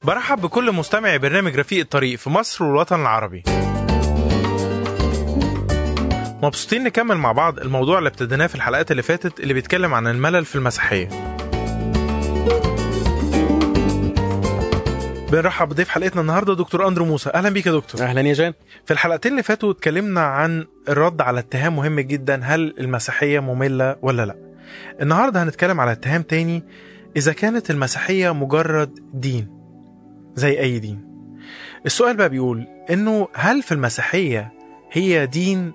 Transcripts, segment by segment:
برحب بكل مستمعي برنامج رفيق الطريق في مصر والوطن العربي مبسوطين نكمل مع بعض الموضوع اللي ابتديناه في الحلقات اللي فاتت اللي بيتكلم عن الملل في المسيحية بنرحب بضيف حلقتنا النهارده دكتور اندرو موسى اهلا بيك يا دكتور اهلا يا جان في الحلقتين اللي فاتوا اتكلمنا عن الرد على اتهام مهم جدا هل المسيحية مملة ولا لا النهاردة هنتكلم على اتهام تاني إذا كانت المسيحية مجرد دين زي أي دين السؤال بقى بيقول إنه هل في المسيحية هي دين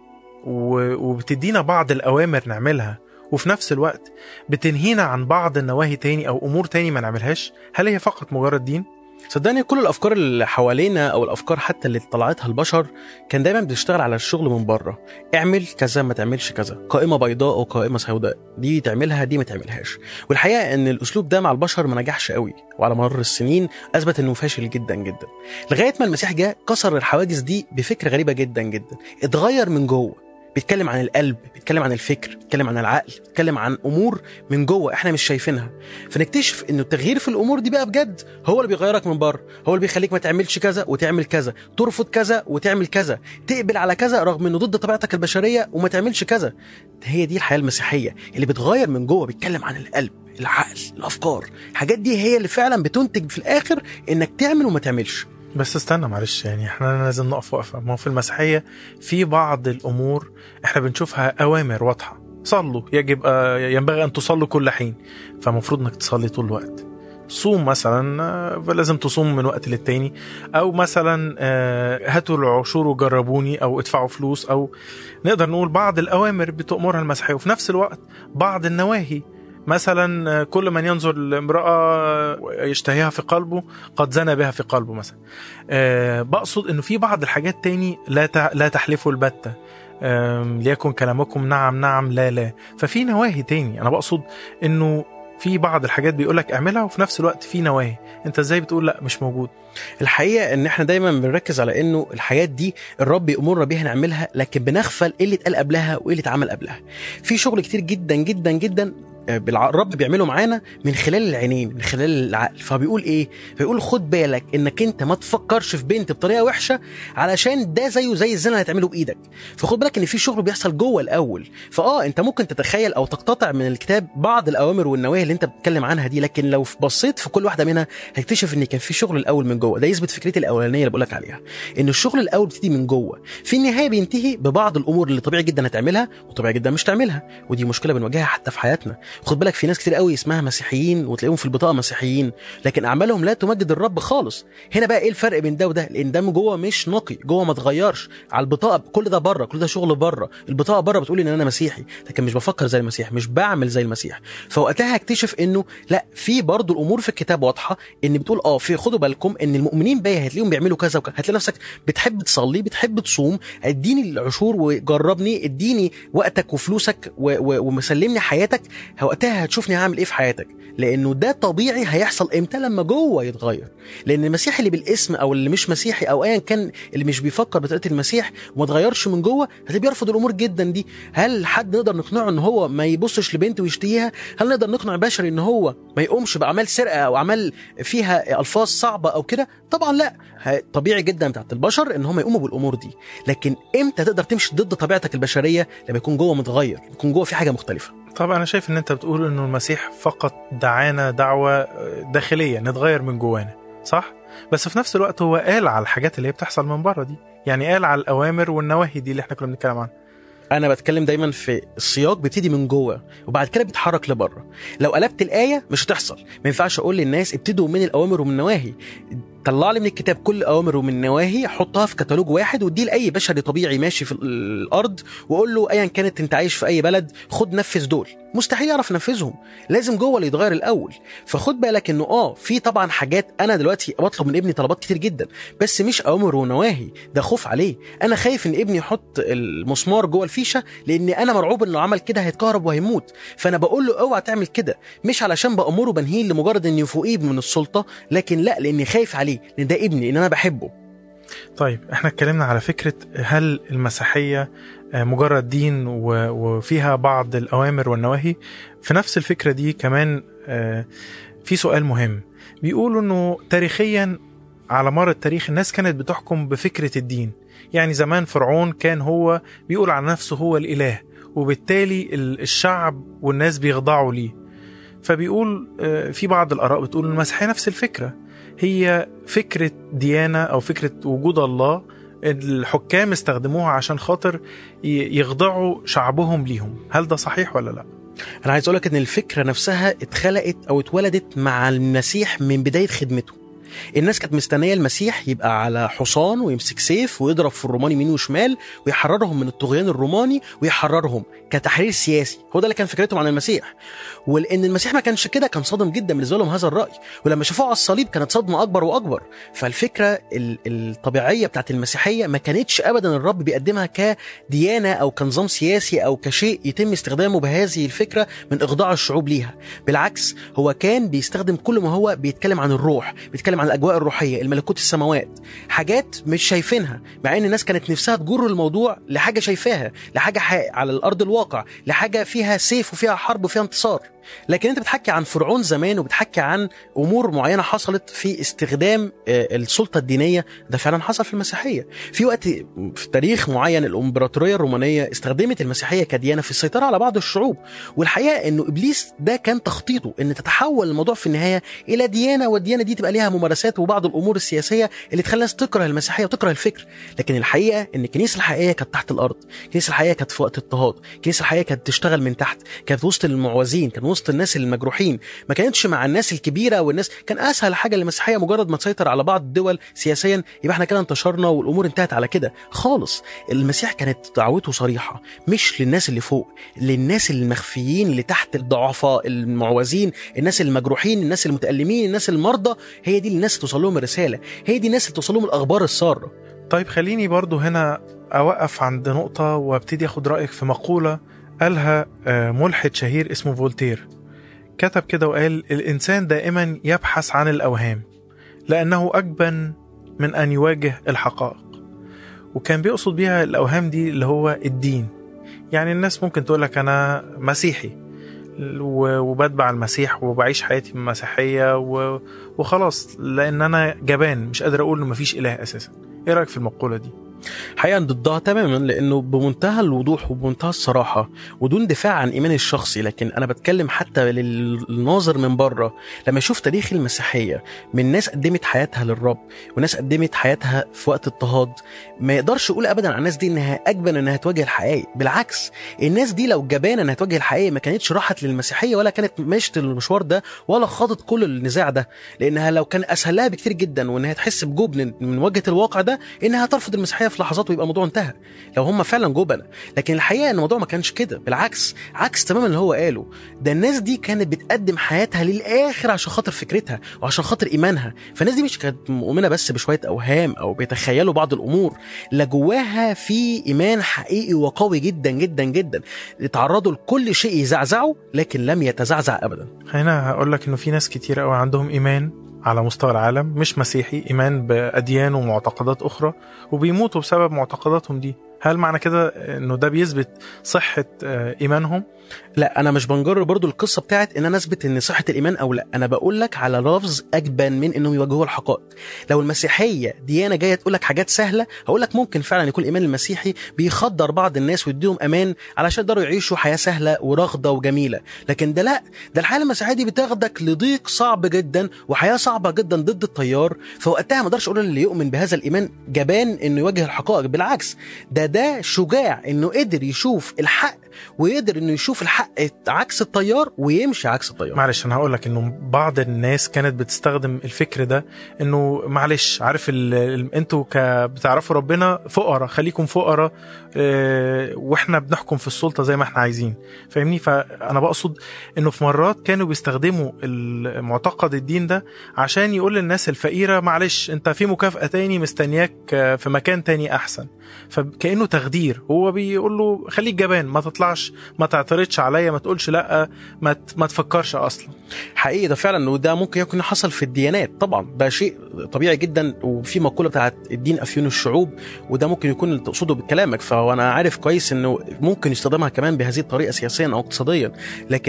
و- وبتدينا بعض الأوامر نعملها وفي نفس الوقت بتنهينا عن بعض النواهي تاني أو أمور تاني ما نعملهاش هل هي فقط مجرد دين؟ صدقني كل الافكار اللي حوالينا او الافكار حتى اللي طلعتها البشر كان دايما بتشتغل على الشغل من بره اعمل كذا ما تعملش كذا قائمه بيضاء او قائمه سوداء دي تعملها دي ما تعملهاش والحقيقه ان الاسلوب ده مع البشر ما نجحش قوي وعلى مر السنين اثبت انه فاشل جدا جدا لغايه ما المسيح جه كسر الحواجز دي بفكره غريبه جدا جدا اتغير من جوه بيتكلم عن القلب بيتكلم عن الفكر بيتكلم عن العقل بيتكلم عن امور من جوه احنا مش شايفينها فنكتشف انه التغيير في الامور دي بقى بجد هو اللي بيغيرك من بره هو اللي بيخليك ما تعملش كذا وتعمل كذا ترفض كذا وتعمل كذا تقبل على كذا رغم انه ضد طبيعتك البشريه وما تعملش كذا هي دي الحياه المسيحيه اللي بتغير من جوه بيتكلم عن القلب العقل الافكار الحاجات دي هي اللي فعلا بتنتج في الاخر انك تعمل وما تعملش بس استنى معلش يعني احنا لازم نقف وقفه ما هو في المسيحيه في بعض الامور احنا بنشوفها اوامر واضحه صلوا يجب آه، ينبغي ان تصلوا كل حين فمفروض انك تصلي طول الوقت صوم مثلا آه، فلازم تصوم من وقت للتاني او مثلا آه، هاتوا العشور وجربوني او ادفعوا فلوس او نقدر نقول بعض الاوامر بتامرها المسيحيه وفي نفس الوقت بعض النواهي مثلا آه، كل من ينظر لامراه يشتهيها في قلبه قد زنى بها في قلبه مثلا آه، بقصد انه في بعض الحاجات تاني لا تع- لا تحلفوا البتة آم، ليكن كلامكم نعم نعم لا لا ففي نواهي تاني انا بقصد انه في بعض الحاجات بيقولك اعملها وفي نفس الوقت في نواهي انت ازاي بتقول لا مش موجود الحقيقه ان احنا دايما بنركز على انه الحاجات دي الرب يامرنا بيها نعملها لكن بنغفل ايه اللي اتقال قبلها وايه اللي اتعمل قبلها في شغل كتير جدا جدا جدا آه، بالع- الرب بيعمله معانا من خلال العينين من خلال العقل فبيقول ايه بيقول خد بالك انك انت ما تفكرش في بنت بطريقه وحشه علشان ده زيه زي الزنا اللي هتعمله بايدك فخد بالك ان في شغل بيحصل جوه الاول فاه انت ممكن تتخيل او تقتطع من الكتاب بعض الاوامر والنواهي اللي انت بتتكلم عنها دي لكن لو بصيت في كل واحده منها هتكتشف ان كان في شغل الاول من جوه ده يثبت فكرتي الاولانيه اللي بقولك عليها ان الشغل الاول بيبتدي من جوه في النهايه بينتهي ببعض الامور اللي طبيعي جدا هتعملها وطبيعي جدا مش تعملها ودي مشكله بنواجهها حتى في حياتنا خد بالك في ناس كتير قوي اسمها مسيحيين وتلاقيهم في البطاقه مسيحيين لكن اعمالهم لا تمجد الرب خالص هنا بقى ايه الفرق بين ده وده لان ده من جوه مش نقي جوه ما اتغيرش على البطاقه كل ده بره كل ده شغل بره البطاقه بره بتقول ان انا مسيحي لكن مش بفكر زي المسيح مش بعمل زي المسيح فوقتها هكتشف انه لا في برضو الامور في الكتاب واضحه ان بتقول اه في خدوا بالكم ان المؤمنين بقى هتلاقيهم بيعملوا كذا وكذا هتلاقي نفسك بتحب تصلي بتحب تصوم اديني العشور وجربني اديني وقتك وفلوسك و- و- ومسلمني حياتك وقتها هتشوفني هعمل ايه في حياتك لانه ده طبيعي هيحصل امتى لما جوه يتغير لان المسيحي اللي بالاسم او اللي مش مسيحي او ايا كان اللي مش بيفكر بطريقه المسيح وما اتغيرش من جوه هتلاقيه بيرفض الامور جدا دي هل حد نقدر نقنعه ان هو ما يبصش لبنت ويشتهيها هل نقدر نقنع بشري ان هو ما يقومش باعمال سرقه او اعمال فيها الفاظ صعبه او كده طبعا لا ه- طبيعي جدا بتاعت البشر ان هم يقوموا بالامور دي لكن امتى تقدر تمشي ضد طبيعتك البشريه لما يكون جوه متغير يكون جوه في حاجه مختلفه طب انا شايف ان انت بتقول انه المسيح فقط دعانا دعوه داخليه نتغير من جوانا صح بس في نفس الوقت هو قال على الحاجات اللي هي بتحصل من بره دي يعني قال على الاوامر والنواهي دي اللي احنا كنا بنتكلم عنها انا بتكلم دايما في السياق بيبتدي من جوه وبعد كده بيتحرك لبره لو قلبت الايه مش هتحصل ما ينفعش اقول للناس ابتدوا من الاوامر ومن النواهي طلع لي من الكتاب كل اوامر ومن نواهي حطها في كتالوج واحد واديه لاي بشري طبيعي ماشي في الارض وقول له ايا كانت انت عايش في اي بلد خد نفذ دول مستحيل يعرف ينفذهم لازم جوه اللي يتغير الاول فخد بالك انه اه في طبعا حاجات انا دلوقتي بطلب من ابني طلبات كتير جدا بس مش اوامر ونواهي ده خوف عليه انا خايف ان ابني يحط المسمار جوه الفيشه لان انا مرعوب انه عمل كده هيتكهرب وهيموت فانا بقول له اوعى تعمل كده مش علشان بامره بنهيه لمجرد اني فوقيه من السلطه لكن لا لاني خايف عليه لان ده ابني ان انا بحبه طيب احنا اتكلمنا على فكرة هل المسيحية مجرد دين وفيها بعض الأوامر والنواهي في نفس الفكرة دي كمان في سؤال مهم بيقولوا انه تاريخيا على مر التاريخ الناس كانت بتحكم بفكرة الدين يعني زمان فرعون كان هو بيقول عن نفسه هو الإله وبالتالي ال- الشعب والناس بيخضعوا ليه فبيقول آه، في بعض الآراء بتقول المسيحية نفس الفكرة هي فكرة ديانة أو فكرة وجود الله الحكام استخدموها عشان خاطر ي- يخضعوا شعبهم ليهم هل ده صحيح ولا لا؟ انا عايز اقول لك ان الفكره نفسها اتخلقت او اتولدت مع المسيح من بدايه خدمته الناس كانت مستنيه المسيح يبقى على حصان ويمسك سيف ويضرب في الرومان يمين وشمال ويحررهم من الطغيان الروماني ويحررهم كتحرير سياسي هو ده اللي كان فكرتهم عن المسيح ولان المسيح ما كانش كده كان صادم جدا بالنسبه لهم هذا الراي ولما شافوه على الصليب كانت صدمه اكبر واكبر فالفكره ال- الطبيعيه بتاعت المسيحيه ما كانتش ابدا الرب بيقدمها كديانه او كنظام سياسي او كشيء يتم استخدامه بهذه الفكره من اخضاع الشعوب ليها بالعكس هو كان بيستخدم كل ما هو بيتكلم عن الروح بيتكلم عن الاجواء الروحيه الملكوت السماوات حاجات مش شايفينها مع ان الناس كانت نفسها تجر الموضوع لحاجه شايفاها لحاجه ح- على الارض الواقع لحاجه فيها سيف وفيها حرب وفيها انتصار لكن انت بتحكي عن فرعون زمان وبتحكي عن امور معينه حصلت في استخدام آه، السلطه الدينيه ده فعلا حصل في المسيحيه في وقت في تاريخ معين الامبراطوريه الرومانيه استخدمت المسيحيه كديانه في السيطره على بعض الشعوب والحقيقه انه ابليس ده كان تخطيطه ان تتحول الموضوع في النهايه الى ديانه والديانه دي تبقى ليها ممارسات وبعض الامور السياسيه اللي تخلي الناس تكره المسيحيه وتكره الفكر لكن الحقيقه ان الكنيسه الحقيقيه كانت تحت الارض الكنيسه الحقيقيه كانت في وقت اضطهاد الكنيسه الحقيقيه كانت تشتغل من تحت كانت وسط المعوزين كان وسط الناس المجروحين ما كانتش مع الناس الكبيره والناس كان اسهل حاجه للمسيحيه مجرد ما تسيطر على بعض الدول سياسيا يبقى احنا كده انتشرنا والامور انتهت على كده خالص المسيح كانت دعوته صريحه مش للناس اللي فوق للناس المخفيين اللي تحت الضعفاء المعوزين الناس المجروحين الناس المتألمين الناس المرضى هي دي الناس اللي توصل لهم الرساله هي دي الناس اللي توصل لهم الاخبار الساره طيب خليني برضو هنا أوقف عند نقطة وابتدي أخد رأيك في مقولة قالها آه، ملحد شهير اسمه فولتير كتب كده وقال الإنسان دائما يبحث عن الأوهام لأنه أجبن من أن يواجه الحقائق وكان بيقصد بيها الأوهام دي اللي هو الدين يعني الناس ممكن تقول لك أنا مسيحي و- وبتبع المسيح وبعيش حياتي مسيحية و- وخلاص لأن أنا جبان مش قادر أقول إنه مفيش إله أساسا إيه رأيك في المقولة دي؟ حقيقة ضدها تماما لانه بمنتهى الوضوح وبمنتهى الصراحه ودون دفاع عن ايماني الشخصي لكن انا بتكلم حتى للناظر من بره لما يشوف تاريخ المسيحيه من ناس قدمت حياتها للرب وناس قدمت حياتها في وقت اضطهاد ما يقدرش يقول ابدا عن الناس دي انها اجبن انها تواجه الحقائق بالعكس الناس دي لو جبانه انها تواجه الحقائق ما كانتش راحت للمسيحيه ولا كانت مشت المشوار ده ولا خاضت كل النزاع ده لانها لو كان اسهل لها بكتير جدا وانها تحس بجبن من مواجهه الواقع ده انها ترفض المسيحيه في لحظات ويبقى الموضوع انتهى لو هم فعلا جبنة لكن الحقيقه ان الموضوع ما كانش كده بالعكس عكس تماما اللي هو قاله ده الناس دي كانت بتقدم حياتها للاخر عشان خاطر فكرتها وعشان خاطر ايمانها فالناس دي مش كانت مؤمنه بس بشويه اوهام او بيتخيلوا بعض الامور لا جواها في ايمان حقيقي وقوي جدا جدا جدا اتعرضوا لكل شيء يزعزعه لكن لم يتزعزع ابدا هنا هقول لك انه في ناس كتير قوي عندهم ايمان على مستوى العالم مش مسيحي ايمان باديان ومعتقدات اخرى وبيموتوا بسبب معتقداتهم دي هل معنى كده انه ده بيثبت صحه آه، ايمانهم لا انا مش بنجر برضو القصه بتاعت ان انا اثبت ان صحه الايمان او لا انا بقول لك على لفظ اجبن من انهم يواجهوا الحقائق لو المسيحيه ديانه جايه تقول لك حاجات سهله هقول لك ممكن فعلا يكون الايمان المسيحي بيخدر بعض الناس ويديهم امان علشان يقدروا يعيشوا حياه سهله ورغده وجميله لكن ده لا ده الحياه المسيحيه دي بتاخدك لضيق صعب جدا وحياه صعبه جدا ضد التيار فوقتها ما اقدرش اقول اللي يؤمن بهذا الايمان جبان انه يواجه الحقائق بالعكس ده ده شجاع انه قدر يشوف الحق ويقدر انه يشوف الحق عكس التيار ويمشي عكس التيار معلش انا هقول لك انه بعض الناس كانت بتستخدم الفكر ده انه معلش عارف ال... ال... انتوا ك... بتعرفوا ربنا فقراء خليكم فقراء اه... واحنا بنحكم في السلطه زي ما احنا عايزين فاهمني فانا بقصد انه في مرات كانوا بيستخدموا المعتقد الدين ده عشان يقول للناس الفقيره معلش انت في مكافاه تاني مستنياك آه، في مكان تاني احسن فكانه تخدير هو بيقول له خليك جبان ما تطلعش ما تعترضش عليا ما تقولش لا ما ت- ما تفكرش اصلا حقيقي ده فعلا وده ممكن يكون حصل في الديانات طبعا ده شيء طبيعي جدا وفي مقوله بتاعت الدين افيون الشعوب وده ممكن يكون اللي تقصده بكلامك فانا عارف كويس انه ممكن يستخدمها كمان بهذه الطريقه سياسيا او اقتصاديا لكن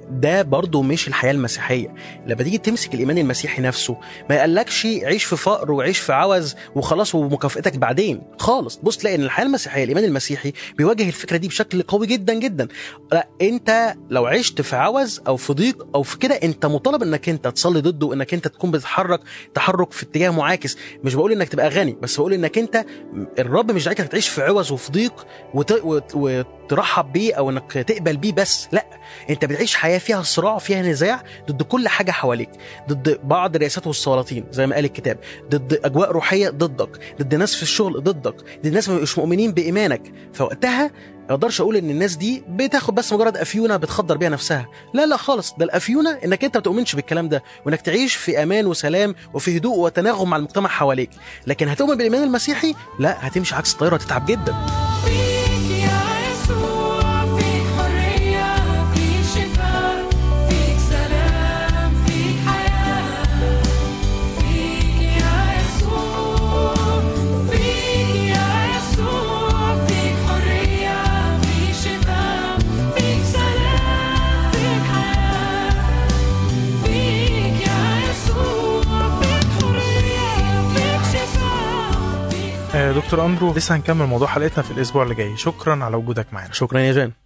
ده برضو مش الحياه المسيحيه لما تيجي تمسك الايمان المسيحي نفسه ما يقلكش عيش في فقر وعيش في عوز وخلاص ومكافئتك بعدين خالص بص تلاقي ان الحياه المسيحيه الايمان المسيحي بيواجه الفكره دي بشكل قوي جدا جدا لا انت لو عشت في عوز او في ضيق او في كده انت مطالب انك انت تصلي ضده انك انت تكون بتتحرك تحرك في اتجاه معاكس مش بقول انك تبقى غني بس بقول انك انت الرب مش داعيك انك تعيش في عوز وفي ضيق وت... وت... وترحب بيه او انك تقبل بيه بس لا انت بتعيش حياه فيها صراع فيها نزاع ضد كل حاجه حواليك ضد بعض الرئاسات والسلاطين زي ما قال الكتاب ضد اجواء روحيه ضدك ضد ناس في الشغل ضدك ضد ناس مش مؤمنين بايمانك فوقتها ما اقدرش اقول ان الناس دي بتاخد بس مجرد افيونه بتخدر بيها نفسها لا لا خالص ده الافيونه انك انت ما تؤمنش بالكلام ده وانك تعيش في امان وسلام وفي هدوء وتناغم مع المجتمع حواليك لكن هتؤمن بالايمان المسيحي لا هتمشي عكس الطياره هتتعب جدا فيك يا يسوع فيك حرية فيك شفاء فيك سلام فيك حياة فيك يا يسوع فيك يا يسوع فيك حرية فيك شفاء فيك سلام فيك حياة فيك يا يسوع فيك حرية فيك شفاء فيك آه، دكتور اندرو لسه هنكمل موضوع حلقتنا في الاسبوع اللي جاي شكرا على وجودك معنا شكرا يا جان